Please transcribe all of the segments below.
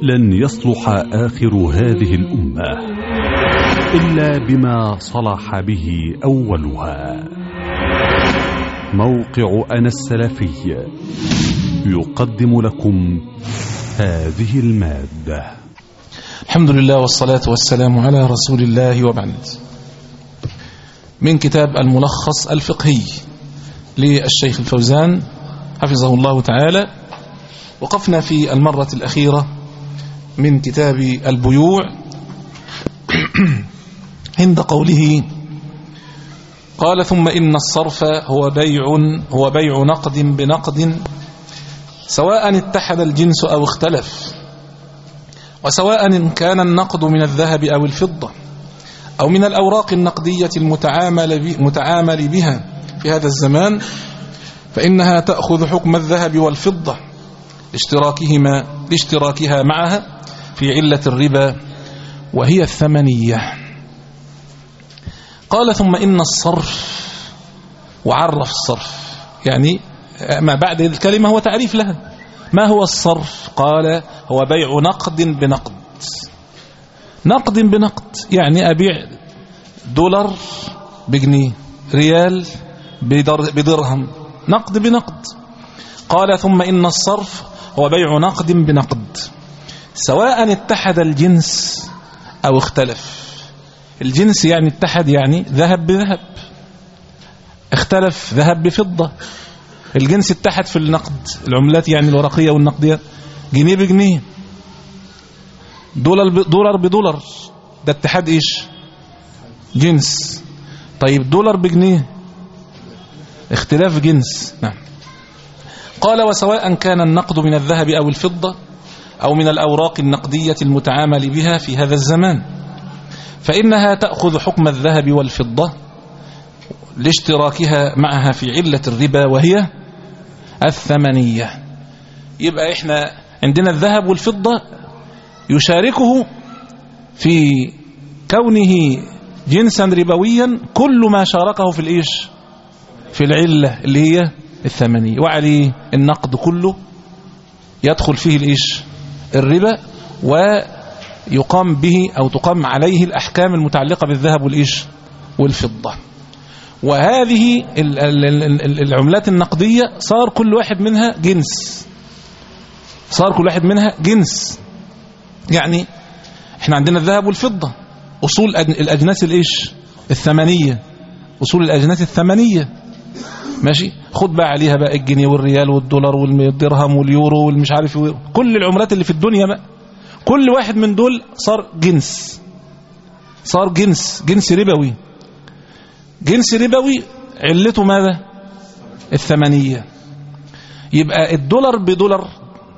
لن يصلح آخر هذه الأمة إلا بما صلح به أولها موقع أنا السلفي يقدم لكم هذه المادة الحمد لله والصلاة والسلام على رسول الله وبعد من كتاب الملخص الفقهي للشيخ الفوزان حفظه الله تعالى وقفنا في المرة الأخيرة من كتاب البيوع عند قوله قال ثم إن الصرف هو بيع هو بيع نقد بنقد سواء اتحد الجنس أو اختلف وسواء إن كان النقد من الذهب أو الفضة أو من الأوراق النقدية المتعامل متعامل بها في هذا الزمان فإنها تأخذ حكم الذهب والفضة لاشتراكهما لاشتراكها معها في علة الربا وهي الثمنية قال ثم إن الصرف وعرف الصرف يعني ما بعد الكلمة هو تعريف لها ما هو الصرف قال هو بيع نقد بنقد نقد بنقد يعني أبيع دولار بجنيه ريال بدرهم نقد بنقد قال ثم إن الصرف هو بيع نقد بنقد سواء اتحد الجنس أو اختلف الجنس يعني اتحد يعني ذهب بذهب اختلف ذهب بفضة الجنس اتحد في النقد العملات يعني الورقية والنقدية جنيه بجنيه دولار دولار بدولار ده اتحاد ايش جنس طيب دولار بجنيه اختلاف جنس نعم قال وسواء كان النقد من الذهب أو الفضة أو من الأوراق النقدية المتعامل بها في هذا الزمان فإنها تأخذ حكم الذهب والفضة لاشتراكها معها في علة الربا وهي الثمنية يبقى إحنا عندنا الذهب والفضة يشاركه في كونه جنسا ربويا كل ما شاركه في الإيش في العلة اللي هي الثمنية وعليه النقد كله يدخل فيه الإيش الربا ويقام به أو تقام عليه الأحكام المتعلقة بالذهب والإيش والفضة وهذه العملات النقدية صار كل واحد منها جنس صار كل واحد منها جنس يعني احنا عندنا الذهب والفضة أصول الأجناس الإيش الثمنية أصول الأجناس الثمنية ماشي خد بقى عليها بقى الجنيه والريال والدولار والدرهم واليورو والمش عارف كل العملات اللي في الدنيا بقى كل واحد من دول صار جنس صار جنس جنس ربوي جنس ربوي علته ماذا الثمنية يبقى الدولار بدولار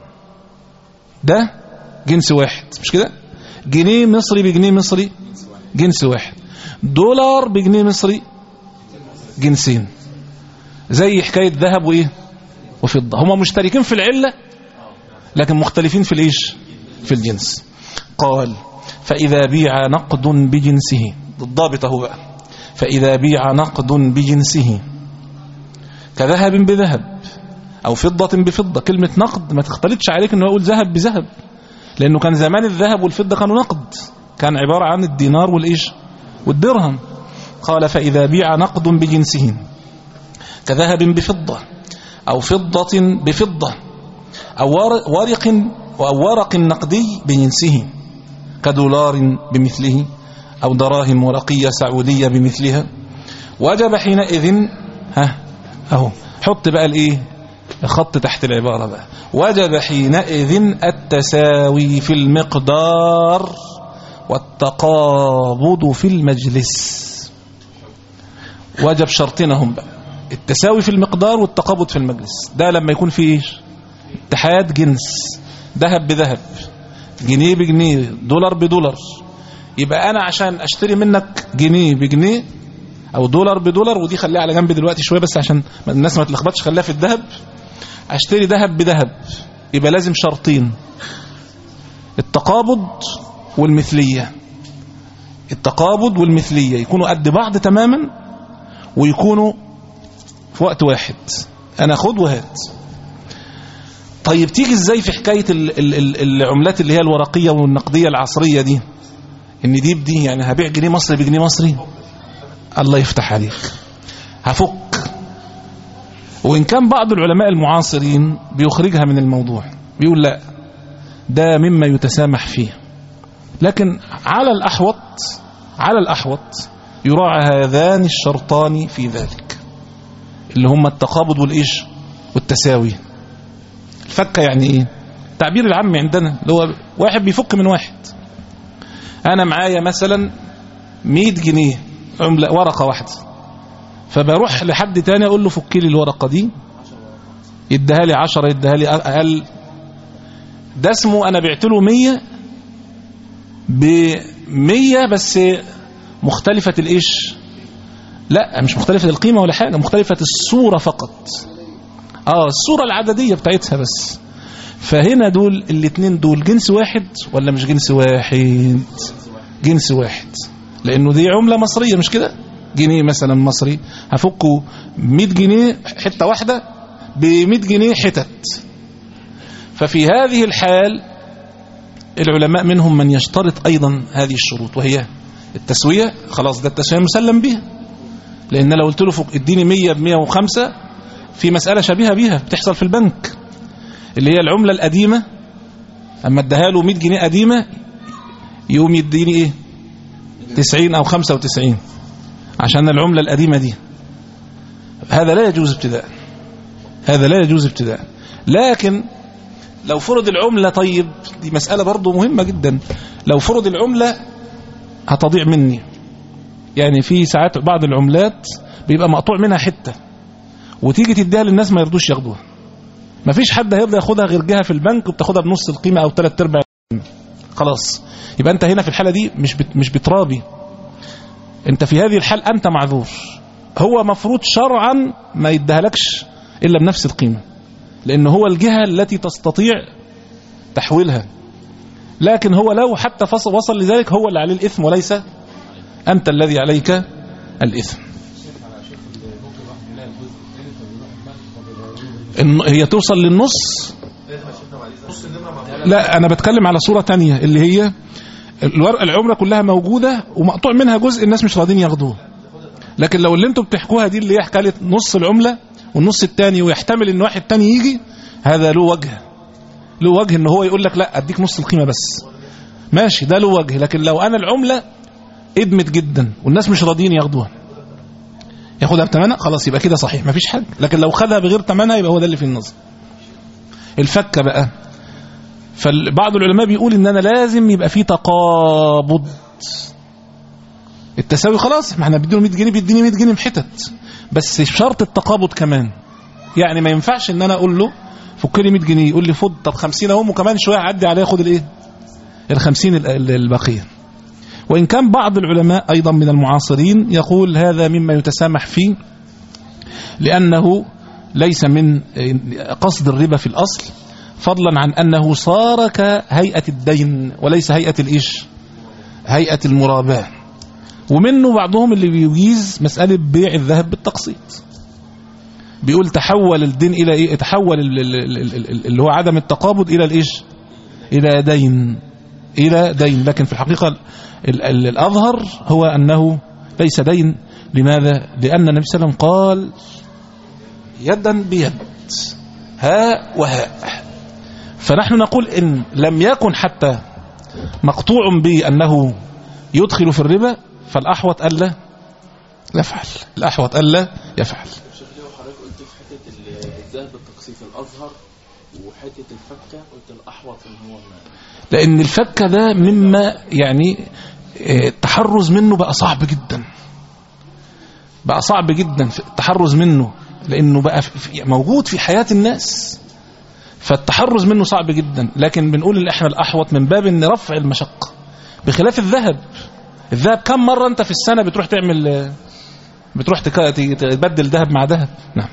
ده جنس واحد مش كده جنيه مصري بجنيه مصري جنس واحد دولار بجنيه مصري جنسين زي حكاية ذهب وإيه وفضة هما مشتركين في العلة لكن مختلفين في الإيش في الجنس قال فإذا بيع نقد بجنسه الضابط هو بقى فإذا بيع نقد بجنسه كذهب بذهب أو فضة بفضة كلمة نقد ما تختلطش عليك أنه يقول ذهب بذهب لأنه كان زمان الذهب والفضة كانوا نقد كان عبارة عن الدينار والإيش والدرهم قال فإذا بيع نقد بجنسه كذهب بفضة أو فضة بفضة أو ورق أو ورق نقدي بجنسه كدولار بمثله أو دراهم ورقية سعودية بمثلها وجب حينئذ ها أهو حط بقى الإيه خط تحت العبارة بقى وجب حينئذ التساوي في المقدار والتقابض في المجلس وجب شرطينهم بقى التساوي في المقدار والتقابض في المجلس ده لما يكون في ايش اتحاد جنس ذهب بذهب جنيه بجنيه دولار بدولار يبقى انا عشان اشتري منك جنيه بجنيه او دولار بدولار ودي خليها على جنب دلوقتي شويه بس عشان الناس ما تلخبطش خليها في الذهب اشتري ذهب بذهب يبقى لازم شرطين التقابض والمثليه التقابض والمثليه يكونوا قد بعض تماما ويكونوا في وقت واحد انا خد وهات طيب تيجي ازاي في حكاية ال ال ال العملات اللي هي الورقية والنقدية العصرية دي ان دي بدي يعني هبيع جنيه مصري بجنيه مصري الله يفتح عليك هفك وإن كان بعض العلماء المعاصرين بيخرجها من الموضوع بيقول لا ده مما يتسامح فيه لكن على الأحوط على الأحوط يراعى هذان الشرطان في ذلك اللي هم التقابض والإيش والتساوي الفكة يعني إيه التعبير العام عندنا اللي هو واحد بيفك من واحد أنا معايا مثلا 100 جنيه عملة ورقة واحدة فبروح لحد تاني أقول له فك لي الورقة دي يديها لي 10 يديها لي أقل ده اسمه أنا بعت له 100 ب 100 بس مختلفة الإيش لا مش مختلفة القيمة ولا حاجة مختلفة الصورة فقط اه الصورة العددية بتاعتها بس فهنا دول الاثنين دول جنس واحد ولا مش جنس واحد جنس واحد لانه دي عملة مصرية مش كده جنيه مثلا مصري هفكه 100 جنيه حتة واحدة ب 100 جنيه حتت ففي هذه الحال العلماء منهم من يشترط ايضا هذه الشروط وهي التسوية خلاص ده التسوية مسلم بها لان لو قلت له فوق اديني 100 ب 105 في مسألة شبيهة بيها بتحصل في البنك اللي هي العملة القديمة اما اديها له 100 جنيه قديمة يقوم يديني ايه 90 او 95 عشان العملة القديمة دي هذا لا يجوز ابتداء هذا لا يجوز ابتداء لكن لو فرض العملة طيب دي مسألة برضو مهمة جدا لو فرض العملة هتضيع مني يعني في ساعات بعض العملات بيبقى مقطوع منها حتة وتيجي تديها للناس ما يرضوش ياخدوها ما فيش حد هيرضى ياخدها غير جهة في البنك وبتاخدها بنص القيمة او ثلاث ارباع خلاص يبقى انت هنا في الحالة دي مش بت مش بترابي انت في هذه الحال انت معذور هو مفروض شرعا ما يديهالكش الا بنفس القيمة لان هو الجهة التي تستطيع تحويلها لكن هو لو حتى فصل وصل لذلك هو اللي عليه الإثم وليس أنت الذي عليك الإثم هي توصل للنص لا أنا بتكلم على صورة تانية اللي هي الورقة العمرة كلها موجودة ومقطوع منها جزء الناس مش راضين ياخدوه لكن لو اللي انتم بتحكوها دي اللي هي حكاية نص العملة والنص التاني ويحتمل ان واحد تاني يجي هذا له وجه له وجه ان هو يقول لك لا اديك نص القيمة بس ماشي ده له وجه لكن لو انا العملة ادمت جدا والناس مش راضيين ياخدوها ياخدها بثمنها خلاص يبقى كده صحيح مفيش حاجة لكن لو خدها بغير ثمنها يبقى هو ده اللي في النظر الفكة بقى فبعض العلماء بيقول ان انا لازم يبقى في تقابض التساوي خلاص ما احنا بيديله 100 جنيه بيديني 100 جنيه بحتت بس شرط التقابض كمان يعني ما ينفعش ان انا اقول له فك لي 100 جنيه يقول لي خد طب 50 اهم وكمان شويه عدي عليا خد الايه ال 50 البقيه وان كان بعض العلماء ايضا من المعاصرين يقول هذا مما يتسامح فيه لانه ليس من قصد الربا في الاصل فضلا عن انه صار كهيئه الدين وليس هيئه الايش هيئه المراباه ومنه بعضهم اللي بيجيز مساله بيع الذهب بالتقسيط بيقول تحول الدين الى ايه تحول اللي هو عدم التقابض الى الايش الى دين الى دين لكن في الحقيقه الاظهر هو انه ليس دين لماذا لان النبي صلى الله عليه وسلم قال يدا بيد ها وهاء فنحن نقول ان لم يكن حتى مقطوع بانه يدخل في الربا فالاحوط الا يفعل الاحوط الا يفعل الذهب التقسيط الأظهر وحتة الفكة قلت الأحوط إن هو ما لأن الفكة ده مما يعني التحرز منه بقى صعب جدا بقى صعب جدا التحرز منه لأنه بقى موجود في حياة الناس فالتحرز منه صعب جدا لكن بنقول ان احنا الأحوط من باب ان رفع المشقة بخلاف الذهب الذهب كم مرة انت في السنة بتروح تعمل بتروح تبدل ذهب مع ذهب نعم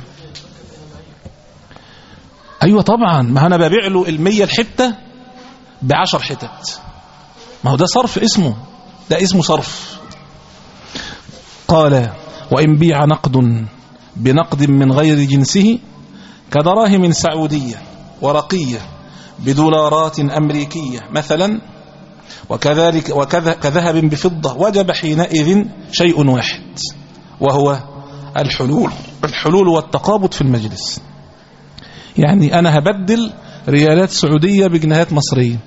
ايوه طبعا ما انا ببيع له المية الحتة بعشر حتت ما هو ده صرف اسمه ده اسمه صرف قال وإن بيع نقد بنقد من غير جنسه كدراهم سعودية ورقية بدولارات أمريكية مثلا وكذلك وكذا كذهب بفضة وجب حينئذ شيء واحد وهو الحلول الحلول والتقابض في المجلس يعني أنا هبدل ريالات سعودية بجنيهات مصرية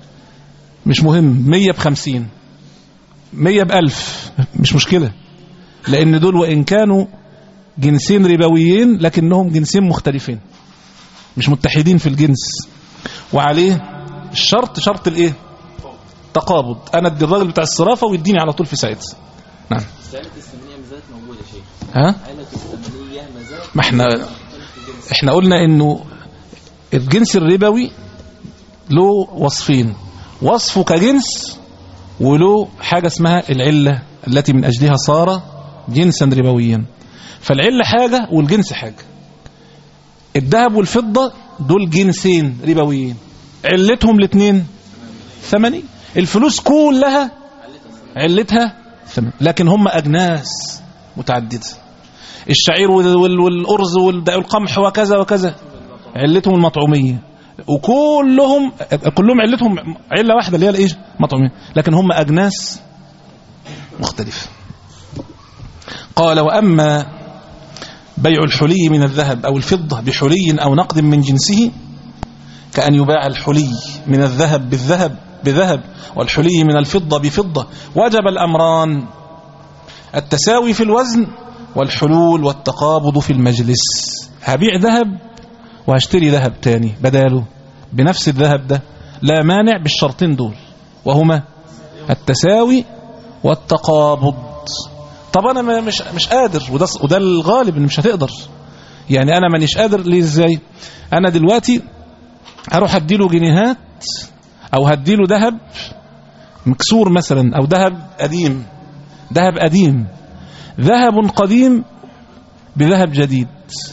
مش مهم مية بخمسين مية بألف مش مشكلة لأن دول وإن كانوا جنسين ربويين لكنهم جنسين مختلفين مش متحدين في الجنس وعليه الشرط شرط الايه تقابض انا ادي الراجل بتاع الصرافه ويديني على طول في ساعتها نعم سالة الثمانية ما زالت موجودة يا شيخ ها آلة الثمانية ما زالت ما احنا موجودة في الجنس. احنا قلنا انه الجنس الربوي له وصفين وصفه كجنس وله حاجة اسمها العلة التي من أجلها صار جنسا ربويا فالعلة حاجة والجنس حاجة الذهب والفضة دول جنسين ربويين علتهم الاثنين ثمانية الفلوس كلها علتها ثمن لكن هم أجناس متعددة الشعير وال- وال- والأرز وال- والقمح وكذا وكذا علتهم المطعومية وكلهم كلهم علتهم علة واحدة اللي هي الايه مطعومية لكن هم أجناس مختلفة قال وأما بيع الحلي من الذهب أو الفضة بحلي أو نقد من جنسه كأن يباع الحلي من الذهب بالذهب بذهب والحلي من الفضة بفضة وجب الأمران التساوي في الوزن والحلول والتقابض في المجلس هبيع ذهب وهشتري ذهب تاني بداله بنفس الذهب ده لا مانع بالشرطين دول وهما التساوي والتقابض طب انا ما- مش مش قادر وده وده الغالب ان مش هتقدر يعني انا مانيش قادر ليه ازاي انا دلوقتي اروح اديله جنيهات او هديله ذهب مكسور مثلا او ذهب قديم ذهب قديم ذهب قديم بذهب جديد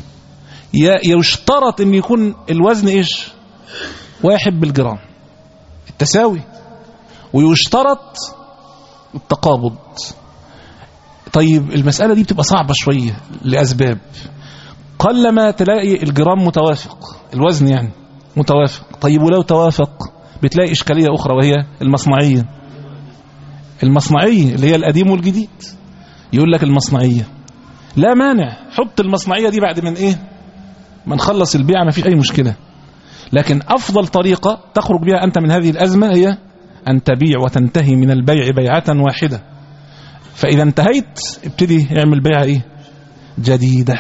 ي- يشترط ان يكون الوزن ايش واحد بالجرام التساوي ويشترط التقابض طيب المسألة دي بتبقى صعبة شوية لأسباب قلما تلاقي الجرام متوافق الوزن يعني متوافق طيب ولو توافق بتلاقي إشكالية أخرى وهي المصنعية المصنعية اللي هي القديم والجديد يقول لك المصنعية لا مانع حط المصنعية دي بعد من إيه ما نخلص البيع ما فيش أي مشكلة لكن أفضل طريقة تخرج بها أنت من هذه الأزمة هي أن تبيع وتنتهي من البيع بيعة واحدة فإذا انتهيت ابتدي اعمل بيعة إيه جديدة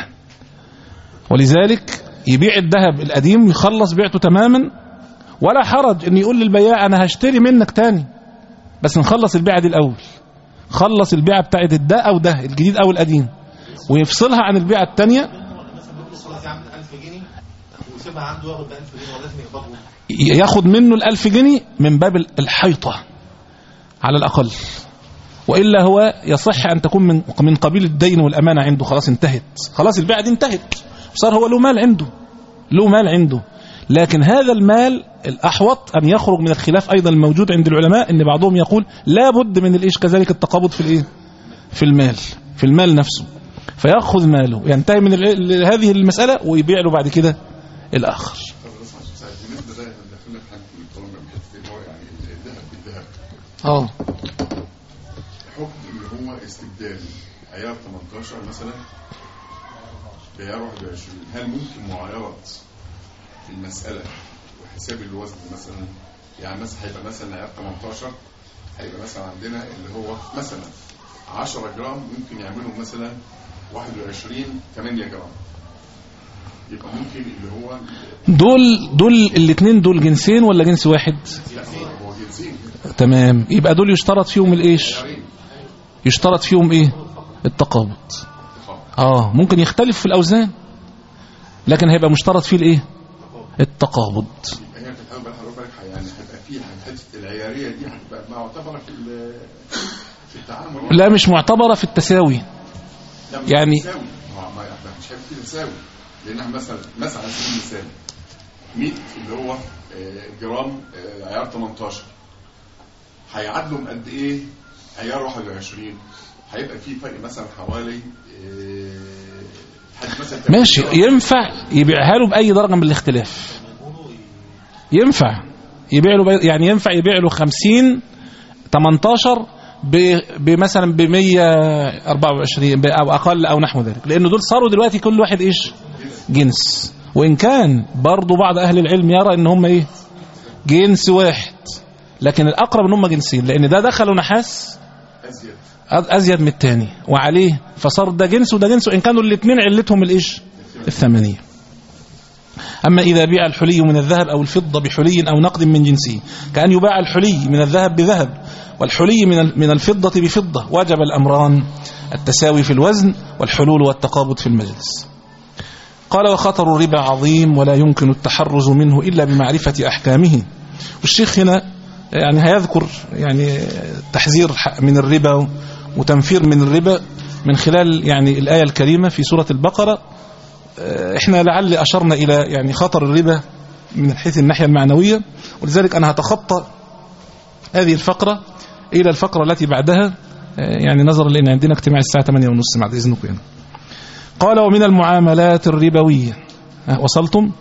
ولذلك يبيع الذهب القديم يخلص بيعته تماما ولا حرج ان يقول للبياع انا هشتري منك تاني بس نخلص البيعة دي الاول خلص البيعة بتاعت ده او ده الجديد او القديم ويفصلها عن البيعة التانية الصورة دي عامل 1000 جنيه ويسيبها عنده ياخد ب 1000 جنيه ولازم يقبضه ياخد منه الألف جنيه من باب الحيطة على الأقل وإلا هو يصح أن تكون من من قبيل الدين والأمانة عنده خلاص انتهت خلاص البيعة دي انتهت صار هو له مال عنده له مال عنده لكن هذا المال الأحوط أن يخرج من الخلاف أيضا الموجود عند العلماء أن بعضهم يقول لا بد من الإيش كذلك التقابض في الإيه في المال في المال نفسه فيأخذ ماله ينتهي من ال- هذه المسألة ويبيع له بعد كده الآخر طب بس عشان ساعة بالنسبة ده احنا دخلنا في حاجة من الكلام ده بحيث ان هو يعني الذهب بالذهب اه حكم اللي هو استبدال عيار 18 مثلا بعيار 21 هل ممكن معايرة المسألة وحساب الوزن مثلا يعني مثلا هيبقى مثلا عيار 18 هيبقى مثلا عندنا اللي هو مثلا 10 جرام ممكن يعملوا مثلا 21 8 جرام يبقى ممكن اللي هو دول دول الاثنين دول جنسين ولا جنس واحد لا هو جنسين تمام يبقى دول يشترط فيهم الايش عيارين يشترط فيهم ايه التقابض اه ممكن يختلف في الاوزان لكن هيبقى مشترط فيه الايه التقابض هي في الحال بقى حضرتك يعني هيبقى فيها حته العياريه دي هتبقى معتبره في ال- في التعامل لا مش معتبرة في التساوي لا مش يعني- تساوي ما ما احنا مش هيبقى في تساوي لانها مثلا مثلا على سبيل المثال 100 اللي هو آه، جرام آه، عيار 18 هيعادلهم قد ايه عيار 21 هيبقى في فرق مثلا حوالي آه، حد مثلا ماشي ينفع يبيعها له باي درجة من الاختلاف ينفع يبيع له بي- يعني ينفع يبيع له 50 18 ب- بمثلا ب 124 ب- او اقل او نحو ذلك لانه دول صاروا دلوقتي كل واحد ايش جنس وان كان برضو بعض اهل العلم يرى ان هم ايه جنس واحد لكن الاقرب ان هم جنسين لان ده دخلوا نحاس ازيد أز- ازيد من الثاني وعليه فصار ده جنس وده جنس وان كانوا الاثنين علتهم الايش الثمنيه اما اذا بيع الحلي من الذهب او الفضه بحلي او نقد من جنسه كان يباع الحلي من الذهب بذهب والحلي من ال- من الفضه بفضه وجب الامران التساوي في الوزن والحلول والتقابض في المجلس قال وخطر الربا عظيم ولا يمكن التحرز منه الا بمعرفه احكامه والشيخ هنا يعني هيذكر يعني تحذير من الربا وتنفير من الربا من خلال يعني الآية الكريمة في سورة البقرة آه، احنا لعل أشرنا إلى يعني خطر الربا من حيث الناحية المعنوية ولذلك أنا هتخطى هذه الفقرة إلى الفقرة التي بعدها آه، يعني نظرا لأن عندنا اجتماع الساعة 8 ونص بعد إذنكم يعني. قال ومن المعاملات الربوية ها، وصلتم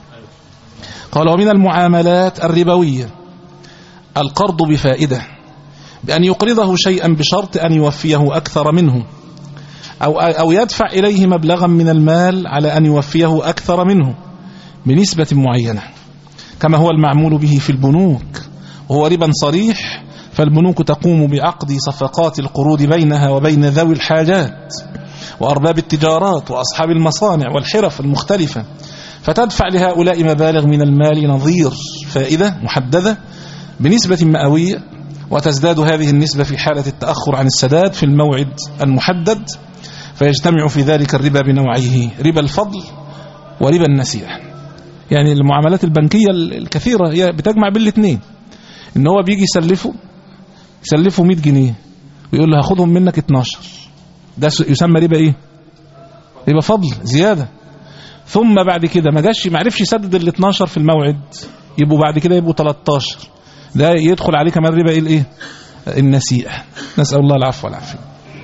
قال ومن المعاملات الربوية القرض بفائدة بأن يقرضه شيئا بشرط أن يوفيه أكثر منه أو, أو يدفع إليه مبلغا من المال على أن يوفيه أكثر منه بنسبة معينة كما هو المعمول به في البنوك وهو ربا صريح فالبنوك تقوم بعقد صفقات القروض بينها وبين ذوي الحاجات وأرباب التجارات وأصحاب المصانع والحرف المختلفة فتدفع لهؤلاء مبالغ من المال نظير فائدة محددة بنسبة مئوية وتزداد هذه النسبة في حالة التأخر عن السداد في الموعد المحدد فيجتمع في ذلك الربا بنوعيه ربا الفضل وربا النسيئة يعني المعاملات البنكية الكثيرة هي بتجمع بين الاثنين ان هو بيجي يسلفه يسلفه 100 جنيه ويقول له هاخدهم منك 12 ده يسمى ربا ايه ربا فضل زيادة ثم بعد كده ما جاش ما عرفش يسدد ال 12 في الموعد يبقوا بعد كده يبقوا 13 ده يدخل عليه كمان ربا الايه النسيئة نسأل الله العفو والعافية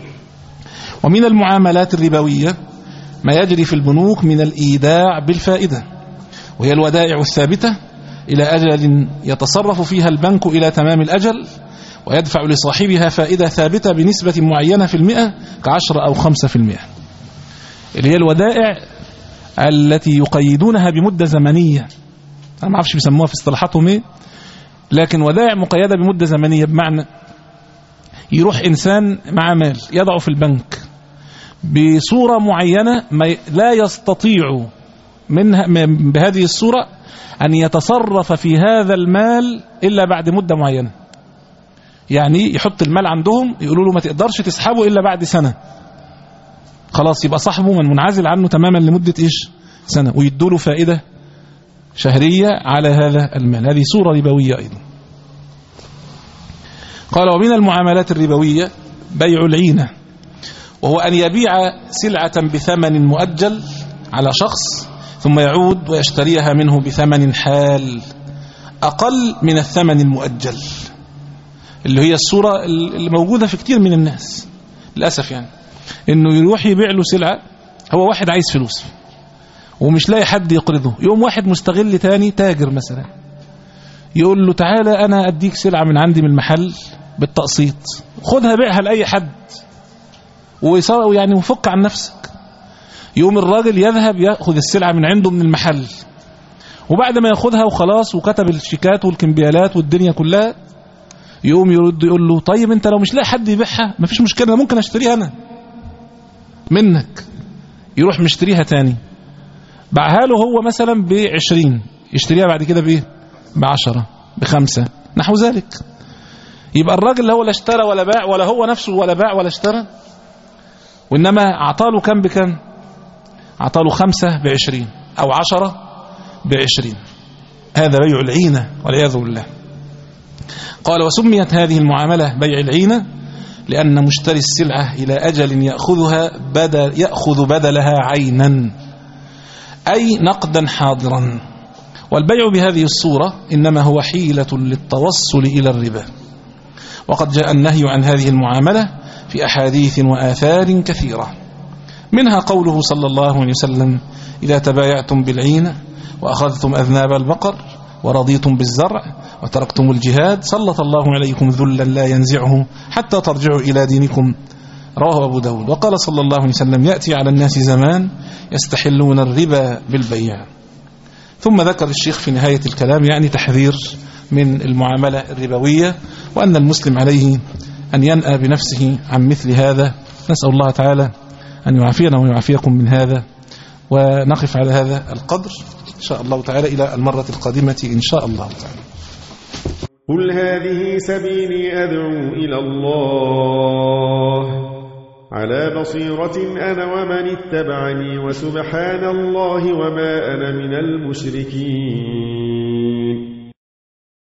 ومن المعاملات الربوية ما يجري في البنوك من الإيداع بالفائدة وهي الودائع الثابتة إلى أجل يتصرف فيها البنك إلى تمام الأجل ويدفع لصاحبها فائدة ثابتة بنسبة معينة في المئة كعشر أو خمسة في المئة اللي هي الودائع التي يقيدونها بمدة زمنية أنا ما أعرفش بيسموها في اصطلاحاتهم إيه لكن ودائع مقيدة بمدة زمنية بمعنى يروح إنسان مع مال يضعه في البنك بصورة معينة ما لا يستطيع منها بهذه الصورة أن يتصرف في هذا المال إلا بعد مدة معينة يعني يحط المال عندهم يقولوا له ما تقدرش تسحبه إلا بعد سنة خلاص يبقى صاحبه من منعزل عنه تماما لمدة إيش سنة ويدوا له فائدة شهرية على هذا المال هذه صورة ربوية أيضا قال ومن المعاملات الربوية بيع العينة وهو أن يبيع سلعة بثمن مؤجل على شخص ثم يعود ويشتريها منه بثمن حال أقل من الثمن المؤجل اللي هي الصورة اللي موجودة في كتير من الناس للأسف يعني إنه يروح يبيع له سلعة هو واحد عايز فلوس ومش لاقي حد يقرضه يوم واحد مستغل تاني تاجر مثلا يقول له تعالى أنا أديك سلعة من عندي من المحل بالتقسيط خدها بيعها لأي حد ويصار يعني وفك عن نفسك يوم الراجل يذهب ياخذ السلعه من عنده من المحل وبعد ما ياخذها وخلاص وكتب الشيكات والكمبيالات والدنيا كلها يقوم يرد يقول له طيب انت لو مش لاقي حد يبيعها مفيش مشكله انا ممكن اشتريها انا منك يروح مشتريها تاني باعها له هو مثلا ب 20 يشتريها بعد كده بايه ب 10 بخمسة نحو ذلك يبقى الراجل اللي هو لا اشترى ولا باع ولا هو نفسه ولا باع ولا اشترى وإنما أعطاله كم بكم أعطاله خمسة بعشرين أو عشرة بعشرين هذا بيع العينة والعياذ بالله قال وسميت هذه المعاملة بيع العينة لأن مشتري السلعة إلى أجل يأخذها بدل يأخذ بدلها عينا أي نقدا حاضرا والبيع بهذه الصورة إنما هو حيلة للتوصل إلى الربا وقد جاء النهي عن هذه المعاملة في أحاديث وآثار كثيرة منها قوله صلى الله عليه وسلم إذا تبايعتم بالعين وأخذتم أذناب البقر ورضيتم بالزرع وتركتم الجهاد سلط الله عليكم ذلا لا ينزعه حتى ترجعوا إلى دينكم رواه أبو داود وقال صلى الله عليه وسلم يأتي على الناس زمان يستحلون الربا بالبيع ثم ذكر الشيخ في نهاية الكلام يعني تحذير من المعاملة الربوية وأن المسلم عليه أن ينأى بنفسه عن مثل هذا نسأل الله تعالى أن يعافينا ويعافيكم من هذا ونقف على هذا القدر إن شاء الله تعالى إلى المرة القادمة إن شاء الله تعالى قل هذه سبيلي أدعو إلى الله على بصيرة أنا ومن اتبعني وسبحان الله وما أنا من المشركين